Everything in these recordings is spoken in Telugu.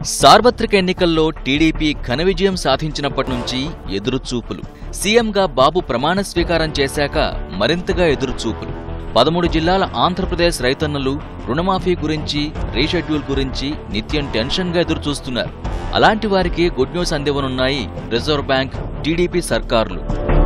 సార్వత్రిక ఎన్నికల్లో టీడీపీ ఘన విజయం సాధించినప్పటి నుంచి ఎదురుచూపులు సీఎంగా బాబు ప్రమాణ స్వీకారం చేశాక మరింతగా ఎదురుచూపులు పదమూడు జిల్లాల ఆంధ్రప్రదేశ్ రైతన్నలు రుణమాఫీ గురించి రీషెడ్యూల్ గురించి నిత్యం టెన్షన్గా ఎదురుచూస్తున్నారు అలాంటి వారికి గుడ్ న్యూస్ అందివనున్నాయి రిజర్వ్ బ్యాంక్ టీడీపీ సర్కారులు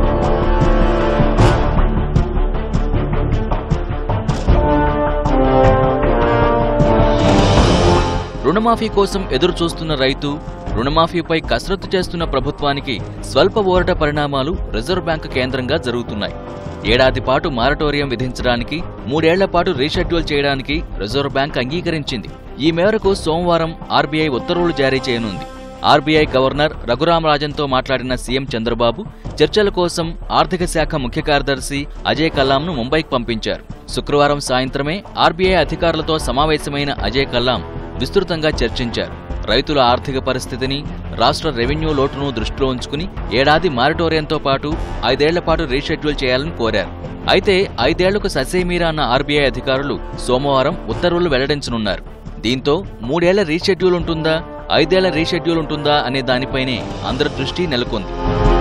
రుణమాఫీ కోసం ఎదురు చూస్తున్న రైతు రుణమాఫీపై కసరత్తు చేస్తున్న ప్రభుత్వానికి స్వల్ప ఊరట పరిణామాలు రిజర్వ్ బ్యాంకు కేంద్రంగా జరుగుతున్నాయి ఏడాది పాటు మారటోరియం విధించడానికి మూడేళ్ల పాటు రీషెడ్యూల్ చేయడానికి రిజర్వ్ బ్యాంక్ అంగీకరించింది ఈ మేరకు సోమవారం ఆర్బీఐ ఉత్తర్వులు జారీ చేయనుంది ఆర్బీఐ గవర్నర్ రఘురాం రాజన్తో మాట్లాడిన సీఎం చంద్రబాబు చర్చల కోసం ఆర్థిక శాఖ ముఖ్య కార్యదర్శి అజయ్ కల్లాంను ముంబైకి పంపించారు శుక్రవారం సాయంత్రమే ఆర్బీఐ అధికారులతో సమావేశమైన అజయ్ కల్లాం విస్తృతంగా చర్చించారు రైతుల ఆర్థిక పరిస్థితిని రాష్ట్ర రెవెన్యూ లోటును దృష్టిలో ఉంచుకుని ఏడాది మారిటోరియంతో పాటు ఐదేళ్ల పాటు రీషెడ్యూల్ చేయాలని కోరారు అయితే ఐదేళ్లకు ససేమీరా అన్న ఆర్బీఐ అధికారులు సోమవారం ఉత్తర్వులు వెల్లడించనున్నారు దీంతో మూడేళ్ల రీషెడ్యూల్ ఉంటుందా ఐదేళ్ల రీషెడ్యూల్ ఉంటుందా అనే దానిపైనే అందరి దృష్టి నెలకొంది